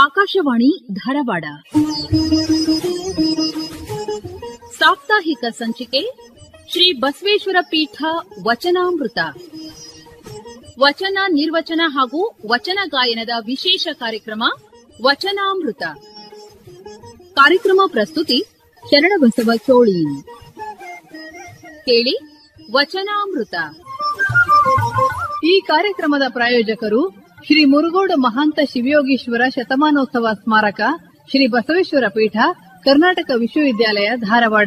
ಆಕಾಶವಾಣಿ ಧಾರವಾಡ ಸಾಪ್ತಾಹಿಕ ಸಂಚಿಕೆ ಶ್ರೀ ಬಸವೇಶ್ವರ ಪೀಠ ವಚನಾಮೃತ ವಚನ ನಿರ್ವಚನ ಹಾಗೂ ವಚನ ಗಾಯನದ ವಿಶೇಷ ಕಾರ್ಯಕ್ರಮ ವಚನಾಮೃತ ಕಾರ್ಯಕ್ರಮ ಪ್ರಸ್ತುತಿ ಶರಣಬಸವ ಚೋಳಿ ಕೇಳಿ ವಚನಾಮೃತ ಈ ಕಾರ್ಯಕ್ರಮದ ಪ್ರಾಯೋಜಕರು ಶ್ರೀ ಮುರುಗೋಡು ಮಹಾಂತ ಶಿವಯೋಗೀಶ್ವರ ಶತಮಾನೋತ್ಸವ ಸ್ಮಾರಕ ಶ್ರೀ ಬಸವೇಶ್ವರ ಪೀಠ ಕರ್ನಾಟಕ ವಿಶ್ವವಿದ್ಯಾಲಯ ಧಾರವಾಡ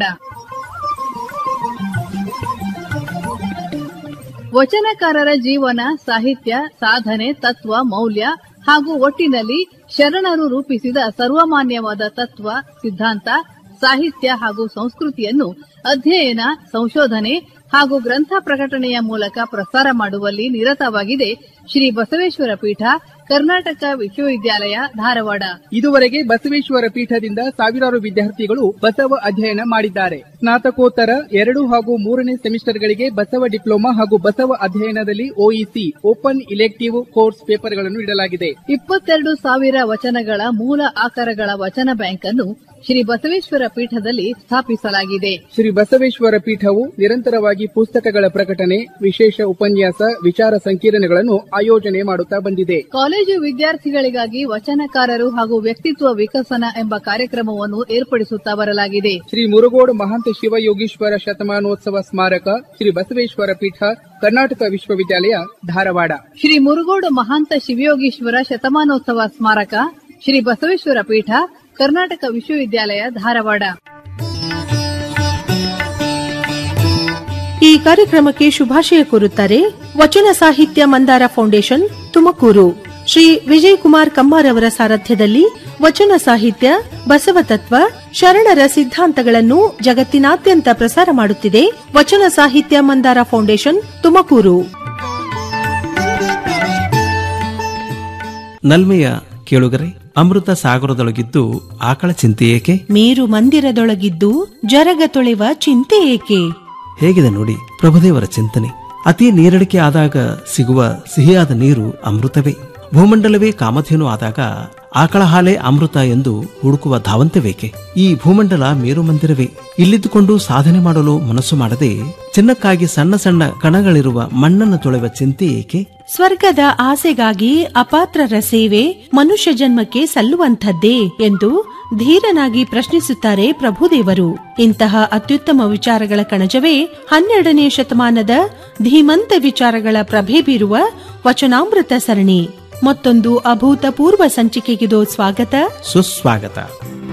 ವಚನಕಾರರ ಜೀವನ ಸಾಹಿತ್ಯ ಸಾಧನೆ ತತ್ವ ಮೌಲ್ಯ ಹಾಗೂ ಒಟ್ಟಿನಲ್ಲಿ ಶರಣರು ರೂಪಿಸಿದ ಸರ್ವಮಾನ್ಯವಾದ ತತ್ವ ಸಿದ್ಧಾಂತ ಸಾಹಿತ್ಯ ಹಾಗೂ ಸಂಸ್ಕೃತಿಯನ್ನು ಅಧ್ಯಯನ ಸಂಶೋಧನೆ ಹಾಗೂ ಗ್ರಂಥ ಪ್ರಕಟಣೆಯ ಮೂಲಕ ಪ್ರಸಾರ ಮಾಡುವಲ್ಲಿ ನಿರತವಾಗಿದೆ ಶ್ರೀ ಬಸವೇಶ್ವರ ಪೀಠ ಕರ್ನಾಟಕ ವಿಶ್ವವಿದ್ಯಾಲಯ ಧಾರವಾಡ ಇದುವರೆಗೆ ಬಸವೇಶ್ವರ ಪೀಠದಿಂದ ಸಾವಿರಾರು ವಿದ್ಯಾರ್ಥಿಗಳು ಬಸವ ಅಧ್ಯಯನ ಮಾಡಿದ್ದಾರೆ ಸ್ನಾತಕೋತ್ತರ ಎರಡು ಹಾಗೂ ಮೂರನೇ ಸೆಮಿಸ್ಟರ್ಗಳಿಗೆ ಬಸವ ಡಿಪ್ಲೊಮಾ ಹಾಗೂ ಬಸವ ಅಧ್ಯಯನದಲ್ಲಿ ಒಇಸಿ ಓಪನ್ ಇಲೆಕ್ಟಿವ್ ಕೋರ್ಸ್ ಪೇಪರ್ಗಳನ್ನು ನೀಡಲಾಗಿದೆ ಇಪ್ಪತ್ತೆರಡು ಸಾವಿರ ವಚನಗಳ ಮೂಲ ಆಕಾರಗಳ ವಚನ ಬ್ಯಾಂಕ್ ಅನ್ನು ಶ್ರೀ ಬಸವೇಶ್ವರ ಪೀಠದಲ್ಲಿ ಸ್ಥಾಪಿಸಲಾಗಿದೆ ಶ್ರೀ ಬಸವೇಶ್ವರ ಪೀಠವು ನಿರಂತರವಾಗಿ ಪುಸ್ತಕಗಳ ಪ್ರಕಟಣೆ ವಿಶೇಷ ಉಪನ್ಯಾಸ ವಿಚಾರ ಸಂಕಿರಣಗಳನ್ನು ಆಯೋಜನೆ ಮಾಡುತ್ತಾ ಬಂದಿದೆ ಕಾಲೇಜು ವಿದ್ಯಾರ್ಥಿಗಳಿಗಾಗಿ ವಚನಕಾರರು ಹಾಗೂ ವ್ಯಕ್ತಿತ್ವ ವಿಕಸನ ಎಂಬ ಕಾರ್ಯಕ್ರಮವನ್ನು ಏರ್ಪಡಿಸುತ್ತಾ ಬರಲಾಗಿದೆ ಶ್ರೀ ಮುರುಗೋಡು ಮಹಾಂತ ಶಿವಯೋಗೀಶ್ವರ ಶತಮಾನೋತ್ಸವ ಸ್ಮಾರಕ ಶ್ರೀ ಬಸವೇಶ್ವರ ಪೀಠ ಕರ್ನಾಟಕ ವಿಶ್ವವಿದ್ಯಾಲಯ ಧಾರವಾಡ ಶ್ರೀ ಮುರುಗೋಡು ಮಹಾಂತ ಶಿವಯೋಗೀಶ್ವರ ಶತಮಾನೋತ್ಸವ ಸ್ಮಾರಕ ಶ್ರೀ ಬಸವೇಶ್ವರ ಪೀಠ ಕರ್ನಾಟಕ ವಿಶ್ವವಿದ್ಯಾಲಯ ಧಾರವಾಡ ಈ ಕಾರ್ಯಕ್ರಮಕ್ಕೆ ಶುಭಾಶಯ ಕೋರುತ್ತಾರೆ ವಚನ ಸಾಹಿತ್ಯ ಮಂದಾರ ಫೌಂಡೇಶನ್ ತುಮಕೂರು ಶ್ರೀ ವಿಜಯ್ ಕುಮಾರ್ ಕಮ್ಮಾರ್ ಅವರ ಸಾರಥ್ಯದಲ್ಲಿ ವಚನ ಸಾಹಿತ್ಯ ಬಸವತತ್ವ ಶರಣರ ಸಿದ್ಧಾಂತಗಳನ್ನು ಜಗತ್ತಿನಾದ್ಯಂತ ಪ್ರಸಾರ ಮಾಡುತ್ತಿದೆ ವಚನ ಸಾಹಿತ್ಯ ಮಂದಾರ ಫೌಂಡೇಶನ್ ತುಮಕೂರು ನಲ್ಮೆಯ ಕೇಳುಗರೆ ಅಮೃತ ಸಾಗರದೊಳಗಿದ್ದು ಆಕಳ ಚಿಂತೆ ಏಕೆ ಮೇರು ಮಂದಿರದೊಳಗಿದ್ದು ಜರಗ ತೊಳೆವ ಚಿಂತೆ ಏಕೆ ಹೇಗಿದೆ ನೋಡಿ ಪ್ರಭುದೇವರ ಚಿಂತನೆ ಅತಿ ನೀರಡಿಕೆ ಆದಾಗ ಸಿಗುವ ಸಿಹಿಯಾದ ನೀರು ಅಮೃತವೇ ಭೂಮಂಡಲವೇ ಕಾಮಧೇನು ಆದಾಗ ಆಕಳ ಹಾಲೆ ಅಮೃತ ಎಂದು ಹುಡುಕುವ ಧಾವಂತವೇಕೆ ಈ ಭೂಮಂಡಲ ಮೇರು ಮಂದಿರವೇ ಇಲ್ಲಿದ್ದುಕೊಂಡು ಸಾಧನೆ ಮಾಡಲು ಮನಸ್ಸು ಮಾಡದೆ ಚಿನ್ನಕ್ಕಾಗಿ ಸಣ್ಣ ಸಣ್ಣ ಕಣಗಳಿರುವ ಮಣ್ಣನ್ನು ತೊಳೆವ ಚಿಂತೆ ಏಕೆ ಸ್ವರ್ಗದ ಆಸೆಗಾಗಿ ಅಪಾತ್ರರ ಸೇವೆ ಮನುಷ್ಯ ಜನ್ಮಕ್ಕೆ ಸಲ್ಲುವಂಥದ್ದೇ ಎಂದು ಧೀರನಾಗಿ ಪ್ರಶ್ನಿಸುತ್ತಾರೆ ಪ್ರಭುದೇವರು ಇಂತಹ ಅತ್ಯುತ್ತಮ ವಿಚಾರಗಳ ಕಣಜವೇ ಹನ್ನೆರಡನೇ ಶತಮಾನದ ಧೀಮಂತ ವಿಚಾರಗಳ ಪ್ರಭೆ ಬೀರುವ ವಚನಾಮೃತ ಸರಣಿ ಮತ್ತೊಂದು ಅಭೂತಪೂರ್ವ ಸಂಚಿಕೆಗಿದು ಸ್ವಾಗತ ಸುಸ್ವಾಗತ